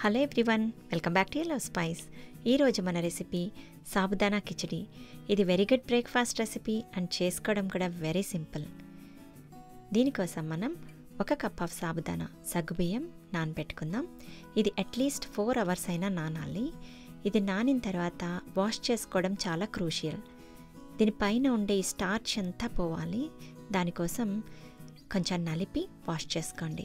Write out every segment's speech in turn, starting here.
hello everyone welcome back to love spice ఈరోజు మన recipe sabudana khichdi ఇది very good breakfast recipe and చేసుకోవడం కూడా వెరీ సింపుల్ దీనికోసం మనం ఒక కప్ ఆఫ్ సాబుదానా సగ్గుబియ్యం నానబెట్టుకుందాం ఇది అట్లీస్ట్ ఫోర్ అవర్స్ అయినా నానాలి ఇది నానిన తర్వాత వాష్ చేసుకోవడం చాలా క్రూషియల్ దీనిపైన ఉండే ఈ స్టార్చ్ అంతా పోవాలి దానికోసం కొంచెం నలిపి వాష్ చేసుకోండి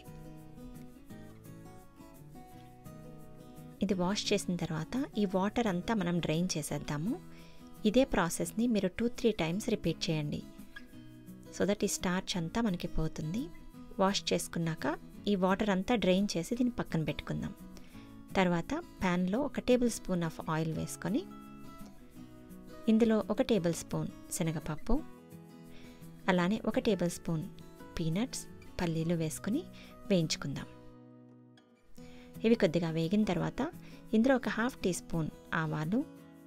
ఇది వాష్ చేసిన తర్వాత ఈ వాటర్ అంతా మనం డ్రైన్ చేసేద్దాము ఇదే ప్రాసెస్ని మీరు టూ త్రీ టైమ్స్ రిపీట్ చేయండి సో దట్ ఈ స్టార్చ్ అంతా మనకి పోతుంది వాష్ చేసుకున్నాక ఈ వాటర్ అంతా డ్రైన్ చేసి దీన్ని పక్కన పెట్టుకుందాం తర్వాత ప్యాన్లో ఒక టేబుల్ స్పూన్ ఆఫ్ ఆయిల్ వేసుకొని ఇందులో ఒక టేబుల్ స్పూన్ శనగపప్పు అలానే ఒక టేబుల్ స్పూన్ పీనట్స్ పల్లీలు వేసుకొని వేయించుకుందాం ఇవి కొద్దిగా వేగిన తర్వాత ఇందులో ఒక హాఫ్ టీ స్పూన్ ఆవాలు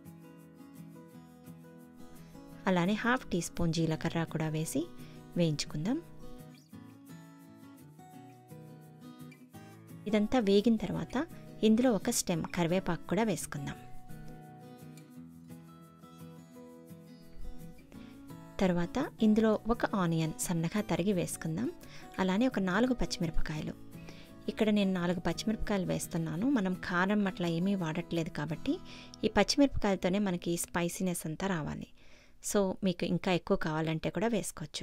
అలానే హాఫ్ టీ స్పూన్ జీలకర్ర కూడా వేసి వేయించుకుందాం ఇదంతా వేగిన తర్వాత ఇందులో ఒక స్టెమ్ కరివేపాకు కూడా వేసుకుందాం తర్వాత ఇందులో ఒక ఆనియన్ సన్నగా తరిగి వేసుకుందాం అలానే ఒక నాలుగు పచ్చిమిరపకాయలు ఇక్కడ నేను నాలుగు పచ్చిమిరపకాయలు వేస్తున్నాను మనం కారం అట్లా ఏమీ వాడట్లేదు కాబట్టి ఈ పచ్చిమిరపకాయలతోనే మనకి స్పైసీనెస్ అంతా రావాలి సో మీకు ఇంకా ఎక్కువ కావాలంటే కూడా వేసుకోవచ్చు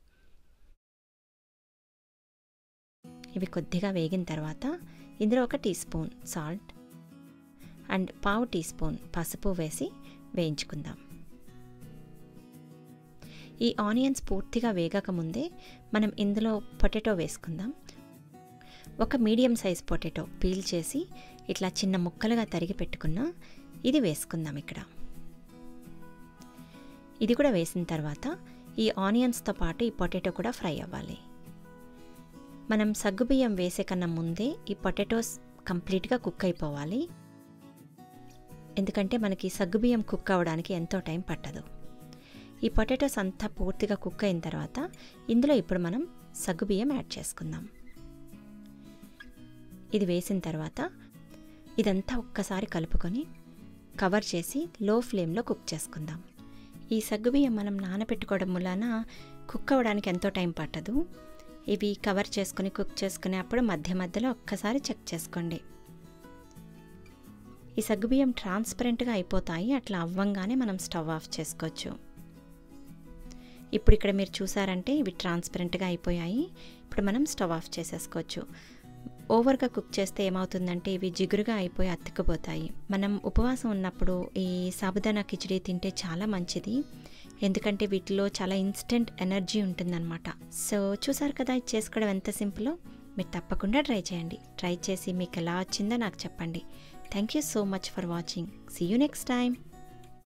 ఇవి కొద్దిగా వేగిన తర్వాత ఇందులో ఒక టీ స్పూన్ సాల్ట్ అండ్ పావు టీ స్పూన్ పసుపు వేసి వేయించుకుందాం ఈ ఆనియన్స్ పూర్తిగా వేగక ముందే మనం ఇందులో పొటాటో వేసుకుందాం ఒక మీడియం సైజ్ పొటాటో పీల్ చేసి ఇట్లా చిన్న ముక్కలుగా తరిగి పెట్టుకున్న ఇది వేసుకుందాం ఇక్కడ ఇది కూడా వేసిన తర్వాత ఈ ఆనియన్స్తో పాటు ఈ పొటాటో కూడా ఫ్రై అవ్వాలి మనం సగ్గుబియ్యం వేసే కన్నా ముందే ఈ పొటాటోస్ కంప్లీట్గా కుక్ అయిపోవాలి ఎందుకంటే మనకి సగ్గుబియ్యం కుక్ అవ్వడానికి ఎంతో టైం పట్టదు ఈ పొటాటోస్ అంతా పూర్తిగా కుక్ అయిన తర్వాత ఇందులో ఇప్పుడు మనం సగ్గుబియ్యం యాడ్ చేసుకుందాం ఇది వేసిన తర్వాత ఇదంతా ఒక్కసారి కలుపుకొని కవర్ చేసి లో ఫ్లేమ్లో కుక్ చేసుకుందాం ఈ సగ్గుబియ్యం మనం నానబెట్టుకోవడం వలన కుక్ అవ్వడానికి ఎంతో టైం పట్టదు ఇవి కవర్ చేసుకుని కుక్ చేసుకునేప్పుడు మధ్య మధ్యలో ఒక్కసారి చెక్ చేసుకోండి ఈ సగ్గుబియ్యం ట్రాన్స్పరెంట్గా అయిపోతాయి అట్లా అవ్వంగానే మనం స్టవ్ ఆఫ్ చేసుకోవచ్చు ఇప్పుడు ఇక్కడ మీరు చూసారంటే ఇవి ట్రాన్స్పరెంట్గా అయిపోయాయి ఇప్పుడు మనం స్టవ్ ఆఫ్ చేసేసుకోవచ్చు ఓవర్గా కుక్ చేస్తే ఏమవుతుందంటే ఇవి జిగురుగా అయిపోయి అతుక్కుపోతాయి మనం ఉపవాసం ఉన్నప్పుడు ఈ సాబుదానా కిచడీ తింటే చాలా మంచిది ఎందుకంటే వీటిలో చాలా ఇన్స్టెంట్ ఎనర్జీ ఉంటుందన్నమాట సో చూసారు కదా ఇది చేసుకోవడం ఎంత సింపులో మీరు తప్పకుండా ట్రై చేయండి ట్రై చేసి మీకు ఎలా వచ్చిందో నాకు చెప్పండి thank you so much for watching see you next time